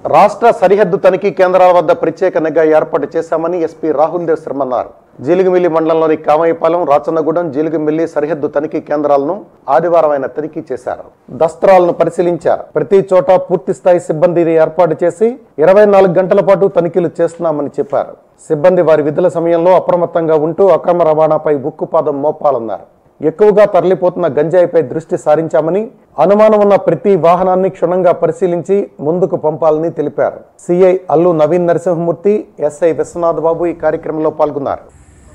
రాష్ట్ర సరిహద్దు తనిఖీ కేంద్రాల వద్ద ప్రత్యేక నిఘా ఏర్పాటు చేశామని ఎస్పీ రాహుల్ దేవ్ శర్మ అన్నారు జీలిగిమిల్లి మండలంలోని కామయ్యపాలెం రాచన్నగూడెం జీలిగిమిల్లి సరిహద్దు తనిఖీ కేంద్రాలను ఆదివారం ఆయన తనిఖీ చేశారు దస్త్రాలను పరిశీలించారు ప్రతి చోట పూర్తి స్థాయి సిబ్బందిని ఏర్పాటు చేసి ఇరవై నాలుగు గంటల పాటు తనిఖీలు చేస్తున్నామని చెప్పారు సిబ్బంది వారి విధుల సమయంలో అప్రమత్తంగా ఉంటూ అక్రమ రవాణాపై ఉక్కుపాదం మోపాలన్నారు ఎక్కువగా తరలిపోతున్న గంజాయిపై దృష్టి సారించామని అనుమానం ఉన్న ప్రతి వాహనాన్ని క్షుణ్ణంగా పరిశీలించి ముందుకు పంపాలని తెలిపారు సిఐ అల్లు నవీన్ నరసింహమూర్తి ఎస్ఐ విశ్వనాథ్ బాబు ఈ కార్యక్రమంలో పాల్గొన్నారు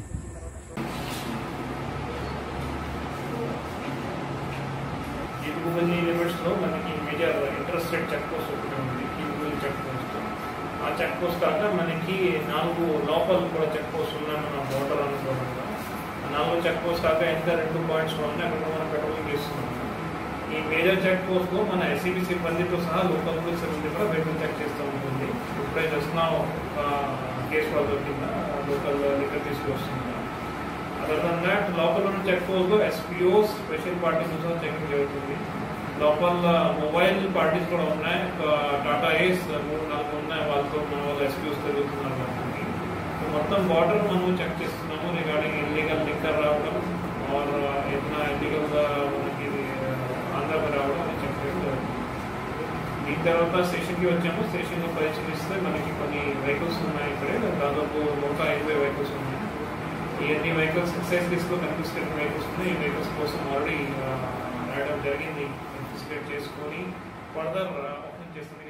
ఇరుగుబల్లి లిమిట్స్లో మనకి మేజర్ ఇంటర్స్టేట్ చెక్ పోస్ట్ ఒకటి ఉంది ఇరుగుబల్లి చెక్ పోస్ట్ ఆ చెక్ పోస్ట్ కాక మనకి నాలుగు లోపల కూడా చెక్ పోస్ట్ ఉన్నాయి మన బోర్డర్ అనుకోవడంలో ఆ నాలుగు చెక్ పోస్ట్ కాక ఇంకా రెండు పాయింట్స్ ఉన్నాయి అక్కడ మనం పెట్రోలింగ్ చేస్తున్నాం ఈ మేజర్ చెక్ పోస్ట్లో మన ఎస్సీబీ సిబ్బందితో సహా లోకల్ పోలీస్ సిబ్బంది కూడా వెహికల్ చెక్ చేస్తూ ఉంటుంది ఇప్పుడే చూస్తున్నాం కేసు వాళ్ళు కింద లోకల్ లిక్కర్ తీసుకొస్తున్నాం అదర్ దన్ దాట్ లోపల ఉన్న check post SPOs special parties కూడా చెకింగ్ జరుగుతుంది లోపల మొబైల్ పార్టీస్ కూడా ఉన్నాయి టాటా ఏస్ మూడు నాలుగు ఉన్నాయి వాళ్ళతో మన వాళ్ళు ఎస్పీఓస్ తిరుగుతున్నారు మనకి సో మొత్తం బార్డర్ మనం చెక్ చేస్తున్నాము రిగార్డింగ్ ఇల్లీగల్ లిక్కర్ రావడం ఆర్ ఏదైనా ఇల్లీగల్ మనకి ఆంధ్రాకి రావడం అని చెక్ చేస్తారు దీని తర్వాత స్టేషన్కి వచ్చాము స్టేషన్లో పరిశీలిస్తే మనకి కొన్ని వెహికల్స్ ఉన్నాయి ఇక్కడే దాదాపు నూట ఎనభై వెహికల్స్ ఉన్నాయి ఈ అన్ని వెహికల్స్ ఎక్సైజ్ లిస్ట్లో కన్ఫిస్కేట్ వెహికల్స్ ఉన్నాయి ఈ వెహికల్స్ కోసం ఆల్రెడీ రాయడం జరిగింది కన్ఫిస్కేట్ చేసుకొని ఫర్దర్ ఓపెన్ చేస్తుంది